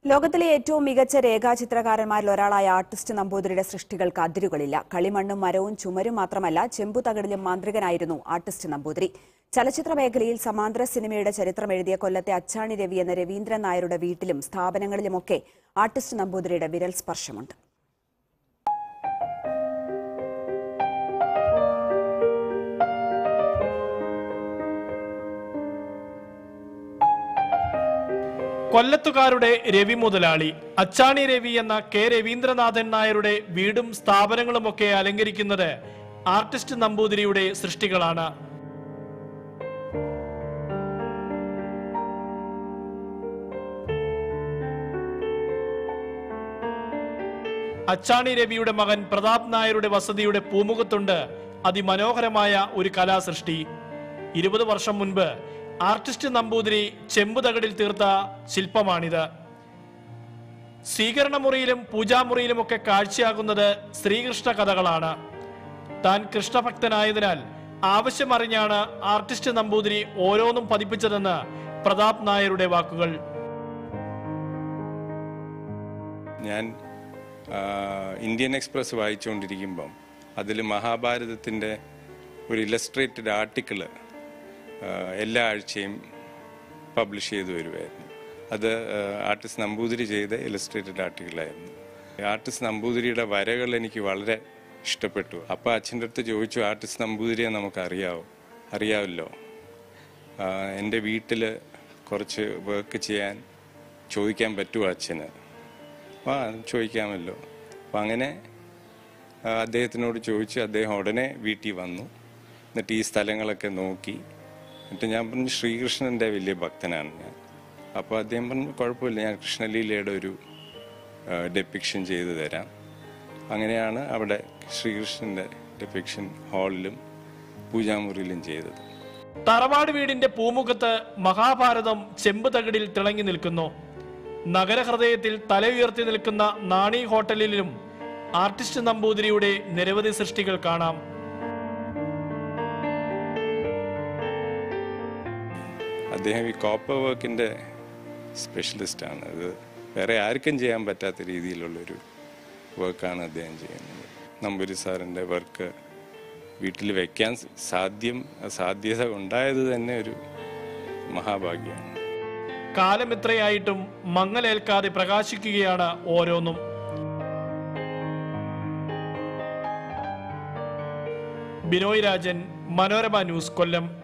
ലോകത്തിലെ ഏറ്റവും മികച്ച രേഖാചിത്രകാരന്മാരിൽ ഒരാളായ ആർട്ടിസ്റ്റ് നമ്പൂതിരിയുടെ സൃഷ്ടികൾക്ക് അതിരുകളില്ല കളിമണ്ണും മരവും ചുമരും മാത്രമല്ല ചെമ്പുതകടിലും മാന്ത്രികനായിരുന്നു ആർട്ടിസ്റ്റ് നമ്പൂതിരി ചലച്ചിത്ര മേഖലയിൽ സമാന്തര സിനിമയുടെ ചരിത്രം എഴുതിയ കൊല്ലത്തെ അച്ചാണി രവി എന്ന രവീന്ദ്രൻ നായരുടെ വീട്ടിലും സ്ഥാപനങ്ങളിലുമൊക്കെ ആർട്ടിസ്റ്റ് നമ്പൂതിരിയുടെ വിരൽ സ്പർശമുണ്ട് കൊല്ലത്തുകാരുടെ രവി മുതലാളി അച്ചാണി രവി എന്ന കെ രവീന്ദ്രനാഥൻ നായരുടെ വീടും സ്ഥാപനങ്ങളുമൊക്കെ അലങ്കരിക്കുന്നത് ആർട്ടിസ്റ്റ് നമ്പൂതിരിയുടെ സൃഷ്ടികളാണ് അച്ചാണി രവിയുടെ മകൻ പ്രതാപ് നായരുടെ വസതിയുടെ പൂമുഖത്തുണ്ട് അതിമനോഹരമായ ഒരു കലാസൃഷ്ടി ഇരുപത് വർഷം മുൻപ് ആർട്ടിസ്റ്റ് നമ്പൂതിരി ചെമ്പുതകടിൽ തീർത്ത ശില്പമാണിത് സ്വീകരണമുറിയിലും പൂജാമുറിയിലുമൊക്കെ കാഴ്ചയാകുന്നത് ശ്രീകൃഷ്ണ കഥകളാണ് താൻ കൃഷ്ണഭക്തനായതിനാൽ ആവശ്യമറിഞ്ഞാണ് ആർട്ടിസ്റ്റ് നമ്പൂതിരി ഓരോന്നും പതിപ്പിച്ചതെന്ന് പ്രതാപ് നായരുടെ വാക്കുകൾ ഞാൻ ആ, ഇന്ത്യൻ എക്സ്പ്രസ് വായിച്ചുകൊണ്ടിരിക്കുമ്പം അതിൽ മഹാഭാരതത്തിൻ്റെ ഒരു ഇലസ്ട്രേറ്റഡ് ആർട്ടിക്കിള് എല്ലാ ആഴ്ചയും പബ്ലിഷ് ചെയ്തു വരുമായിരുന്നു അത് ആർട്ടിസ്റ്റ് നമ്പൂതിരി ചെയ്ത ഇലസ്ട്രേറ്റഡ് ആർട്ടിക്കിളായിരുന്നു ആർട്ടിസ്റ്റ് നമ്പൂതിരിയുടെ വരകൾ എനിക്ക് വളരെ ഇഷ്ടപ്പെട്ടു അപ്പോൾ അച്ഛൻ്റെ അടുത്ത് ചോദിച്ചു ആർട്ടിസ്റ്റ് നമ്പൂതിരിയെ നമുക്കറിയാവോ അറിയാമല്ലോ ആ, എൻ്റെ വീട്ടിൽ കുറച്ച് വർക്ക് ചെയ്യാൻ ചോദിക്കാൻ പറ്റുമോ അച്ഛന് ആ ചോദിക്കാമല്ലോ അപ്പം അങ്ങനെ ആ, അദ്ദേഹത്തിനോട് ചോദിച്ചു അദ്ദേഹം ഉടനെ വീട്ടിൽ വന്നു എന്നിട്ട് ഈ സ്ഥലങ്ങളൊക്കെ നോക്കി എന്നിട്ട് ഞാൻ പറഞ്ഞു ശ്രീകൃഷ്ണൻ്റെ വലിയ ഭക്തനാണ് ഞാൻ അപ്പോൾ അദ്ദേഹം പറഞ്ഞു കുഴപ്പമില്ല ഞാൻ കൃഷ്ണലീലയുടെ ഒരു ഡെപ്പിക്ഷൻ ചെയ്തു തരാം അങ്ങനെയാണ് അവിടെ ശ്രീകൃഷ്ണൻ്റെ ഡെപ്പിക്ഷൻ ഹാളിലും പൂജാമുറിയിലും ചെയ്തത് തറവാട് വീടിന്റെ പൂമുഖത്ത് മഹാഭാരതം ചെമ്പ് തകിടിൽ തിളങ്ങി നിൽക്കുന്നു നഗരഹൃദയത്തിൽ തല ഉയർത്തി നിൽക്കുന്ന നാണി ഹോട്ടലിലും ആർട്ടിസ്റ്റ് നമ്പൂതിരിയുടെ നിരവധി സൃഷ്ടികൾ കാണാം അദ്ദേഹം ഈ കോപ്പർ വർക്കിൻ്റെ സ്പെഷ്യലിസ്റ്റാണ് ഇത് വേറെ ആർക്കും ചെയ്യാൻ പറ്റാത്ത രീതിയിലുള്ളൊരു വർക്കാണ് അദ്ദേഹം ചെയ്യുന്നത് നമ്പൂരി സാറിൻ്റെ വർക്ക് വീട്ടിൽ വെക്കാൻ സാധ്യം സാധ്യത ഉണ്ടായത് തന്നെ ഒരു മഹാഭാഗ്യമാണ് കാലം ഇത്രയായിട്ടും മങ്ങലേൽക്കാതെ പ്രകാശിക്കുകയാണ് ഓരോന്നും ബിനോയ് രാജൻ മനോരമ ന്യൂസ് കൊല്ലം